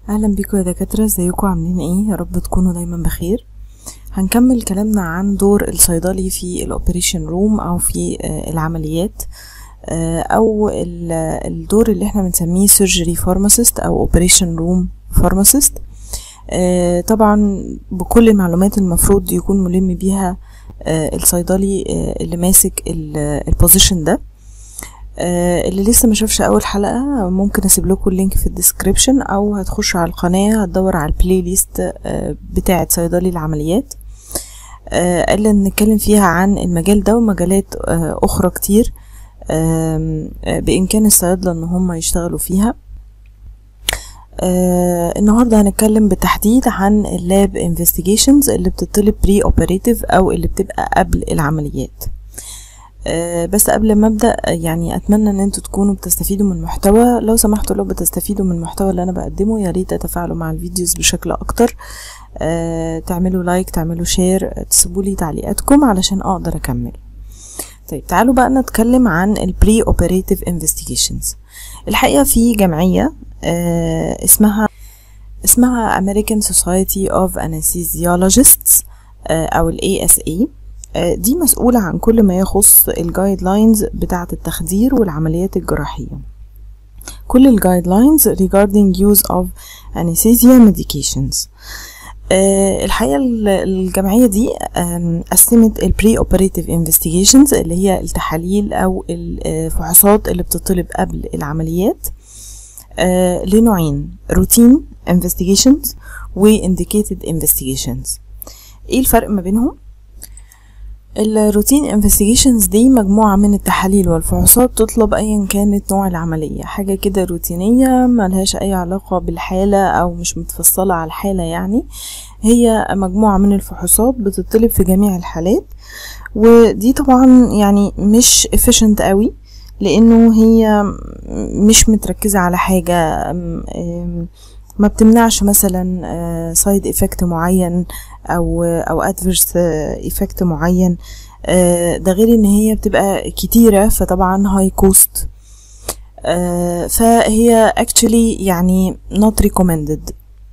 اهلا بيكم يا دكاتره ازيكم عاملين ايه يا رب تكونوا دايما بخير هنكمل كلامنا عن دور الصيدلي في الاوبريشن روم او في آه، العمليات آه، او ال- الدور اللي احنا بنسميه سيرجري فارماسيست او اوبريشن روم فارماسيست طبعا بكل المعلومات المفروض يكون ملم بيها آه، الصيدلي آه، اللي ماسك البوزيشن ده آه، اللي لسه ما شافش اول حلقه ممكن اسيب لكم اللينك في الديسكريبشن او هتخش على القناه هتدور على البلاي ليست آه، بتاعه صيدلي العمليات آه، اللي نتكلم فيها عن المجال ده ومجالات آه، اخرى كتير آم، آه، بامكان الصيادله ان هم يشتغلوا فيها آه النهارده هنتكلم بالتحديد عن اللاب انفستيجيشنز اللي بتطلب بري اوبريتيف او اللي بتبقى قبل العمليات آه، بس قبل ما ابدا آه، يعني اتمنى ان انتوا تكونوا بتستفيدوا من المحتوى لو سمحتوا لو بتستفيدوا من المحتوى اللي انا بقدمه يا ريت تتفاعلوا مع الفيديوز بشكل اكتر آه، تعملوا لايك تعملوا شير تسيبوا لي تعليقاتكم علشان اقدر اكمل طيب تعالوا بقى نتكلم عن البري اوبريتيف انفستيجيشنز الحقيقه في جمعيه آه، اسمها اسمها American Society of Anesthesiologists آه، او ال ASA آه، دي مسؤولة عن كل ما يخص الجايد لاينز بتاعة التخدير والعمليات الجراحية كل الجايد لاينز regarding use of anesthesia medications آه، الحقيقة ال- الجمعية دي آم، قسمت ال pre-operative investigations اللي هي التحاليل أو الفحوصات اللي بتطلب قبل العمليات آه، لنوعين روتين investigations و indicated investigations ايه الفرق ما بينهم الروتين انفستيجيشنز دي مجموعة من التحاليل والفحوصات تطلب ايا كانت نوع العملية حاجة كده روتينية ملهاش اي علاقة بالحالة او مش متفصلة على الحالة يعني هي مجموعة من الفحوصات بتطلب في جميع الحالات ودي طبعا يعني مش efficient قوي لانه هي مش متركزة على حاجة أم- أم، ما بتمنعش مثلا سايد افكت معين او او ادفيرس افكت معين آه، ده غير ان هي بتبقى كتيرة فطبعا هاي كوست فهي actually يعني not recommended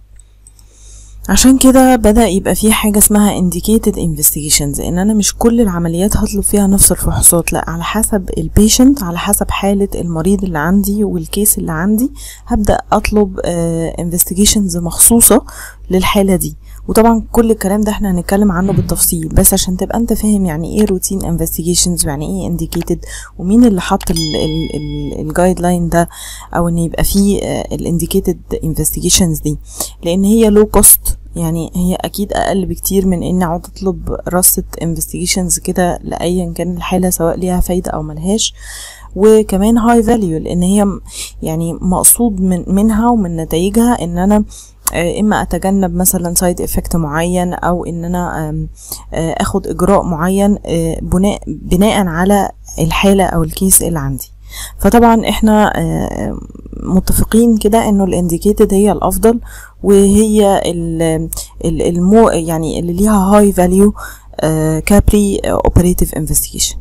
عشان كده بدأ يبقى في حاجة اسمها indicated investigations ان انا مش كل العمليات هطلب فيها نفس الفحوصات لا على حسب البيشنت على حسب حالة المريض اللي عندي والكيس اللي عندي هبدأ اطلب آه، investigations مخصوصة للحالة دي وطبعا كل الكلام ده احنا هنتكلم عنه بالتفصيل بس عشان تبقى انت فاهم يعني ايه روتين انفستيجيشنز ويعني ايه انديكيتد ومين اللي حط الجايد لاين ده او ان يبقى فيه الانديكيتد انفستيجيشنز دي لان هي لو كوست يعني هي اكيد اقل بكتير من ان اقعد اطلب رصة انفستيجيشنز كده لايا كان الحالة سواء ليها فايدة او ملهاش وكمان هاي فاليو لان هي م- يعني مقصود من منها ومن نتائجها ان انا آه، اما اتجنب مثلا سايد افكت معين او ان انا آم، آه، اخد اجراء معين آه، بناء بناء على الحاله او الكيس اللي عندي فطبعا احنا آه، متفقين كده انه الانديكيتد هي الافضل وهي ال- ال- المو يعني اللي ليها هاي فاليو كابري اوبريتيف انفستيجيشن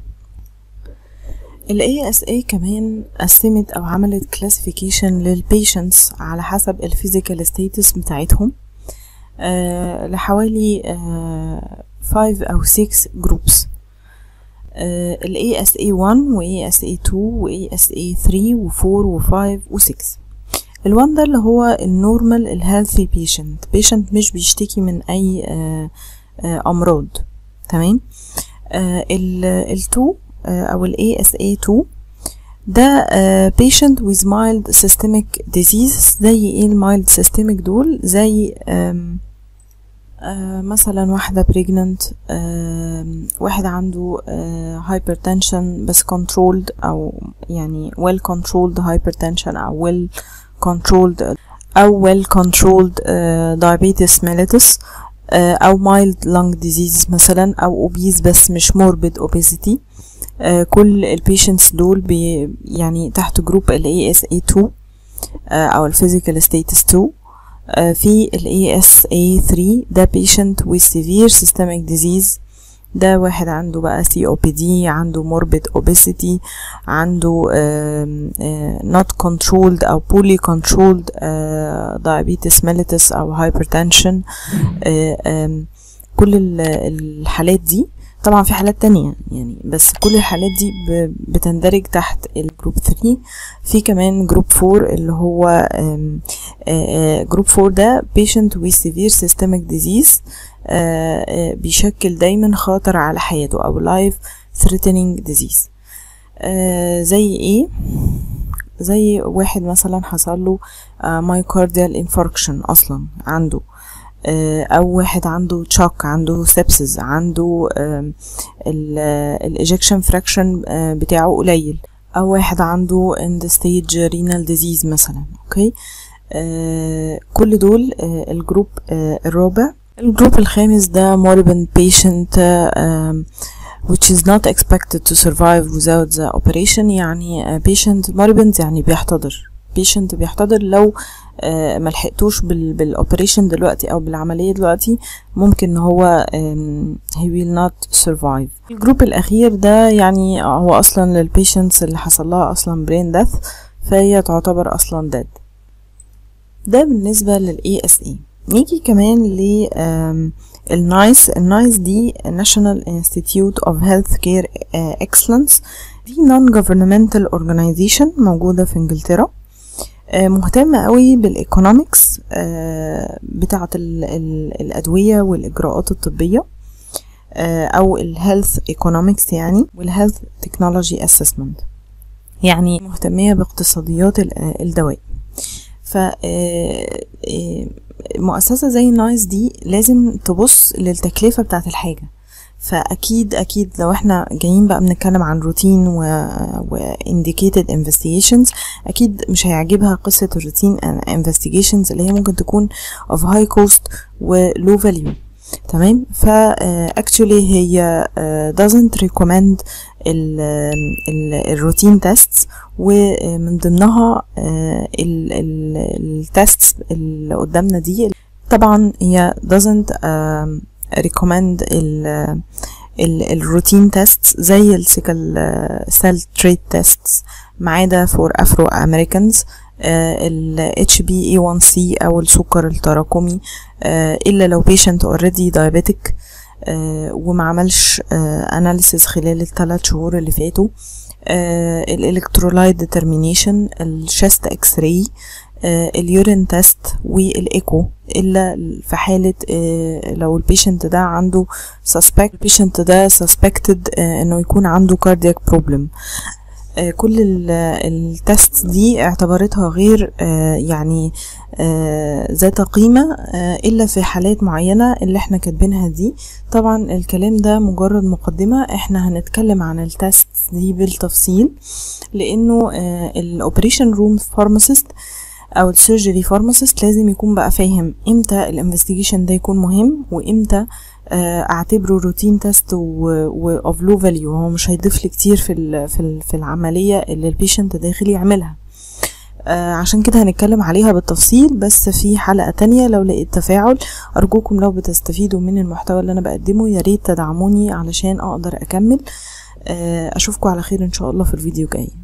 ال ASA كمان قسمت أو عملت classification للبيشنتس على حسب الفيزيكال ستاتس بتاعتهم آه لحوالي آه 5 أو 6 جروبس آه ال ASA 1 و ASA 2 و ASA 3 و 4 و 5 و 6 الوان ده اللي هو النورمال الهيلثي بيشنت بيشنت مش بيشتكي من أي آه آه أمراض تمام آه ال ال 2 آه، أو ال ASA2 ده آه، patient with mild systemic disease زي ايه المايلد systemic دول زي آم، آه، مثلا واحدة pregnant آم، واحد عنده آه، hypertension بس controlled أو يعني well controlled hypertension أو well controlled أو well controlled آه، diabetes mellitus آه، أو mild lung disease مثلا أو obese بس مش morbid obesity آه، كل البيشنتس دول بي يعني تحت جروب ال ASA2 آه، أو ال Physical Status 2 آه، في ال ASA3 ده patient with severe systemic disease ده واحد عنده بقى سي او بي دي عنده موربيد اوبيسيتي عنده not controlled او poorly controlled diabetes mellitus او hypertension كل الحالات دي طبعا في حالات تانية يعني بس كل الحالات دي بتندرج تحت الجروب 3 في كمان جروب 4 اللي هو جروب 4 ده patient with severe systemic disease بيشكل دايما خطر على حياته او life threatening disease زي ايه زي واحد مثلا حصل له myocardial infarction اصلا عنده او واحد عنده تشوك عنده سبسز عنده الايجكشن فراكشن بتاعه قليل او واحد عنده end stage renal disease مثلا اوكي كل دول الجروب الرابع الجروب الخامس ده moribund patient which is not expected to survive without the operation يعني patient moribund يعني بيحتضر patient بيحتضر لو آه ملحقتوش بالاوبريشن دلوقتي او بالعمليه دلوقتي ممكن ان هو he will not survive الجروب الاخير ده يعني هو اصلا للبيشنتس اللي حصل لها اصلا brain death فهي تعتبر اصلا dead ده بالنسبه للاي اس اي نيجي كمان ل النايس النايس دي National Institute of Healthcare Excellence دي non governmental organization موجودة في انجلترا مهتمة قوي بالايكونومكس بتاعة الأدوية والإجراءات الطبية أو الهيلث ايكونومكس يعني والهيلث تكنولوجي اسسمنت يعني مهتمية باقتصاديات الدواء ف مؤسسة زي نايس دي لازم تبص للتكلفة بتاعة الحاجة فاكيد اكيد لو احنا جايين بقى بنتكلم عن روتين و, و indicated investigations اكيد مش هيعجبها قصة الروتين investigations اللي هي ممكن تكون of high cost و low value تمام ف actually هي doesn't recommend الروتين tests ومن ضمنها التستس اللي قدامنا دي طبعا هي doesn't recommend ال الروتين تيست زي السيكل سيل تريت تيست ما عدا فور افرو امريكانز ال HbA1c او السكر التراكمي الا لو patient already diabetic وما عملش اناليسيس خلال الثلاث شهور اللي فاتوا الالكترولايت ديترمينيشن الشست اكس راي اليورين تيست والايكو الا في حاله لو البيشنت ده عنده suspect البيشنت ده suspected انه يكون عنده cardiac problem كل التست دي اعتبرتها غير يعني ذات قيمة إلا في حالات معينة اللي احنا كاتبينها دي طبعا الكلام ده مجرد مقدمة احنا هنتكلم عن التست دي بالتفصيل لأنه الأوبريشن روم فارماسيست او السيرجري فارماسيست لازم يكون بقى فاهم امتى الانفستيجيشن ده يكون مهم وامتى اعتبره روتين تيست واوف لو فاليو هو مش هيضيف لي كتير في في في العمليه اللي البيشنت داخل يعملها عشان كده هنتكلم عليها بالتفصيل بس في حلقة تانية لو لقيت تفاعل أرجوكم لو بتستفيدوا من المحتوى اللي أنا بقدمه ياريت تدعموني علشان أقدر أكمل أشوفكم على خير إن شاء الله في الفيديو الجاي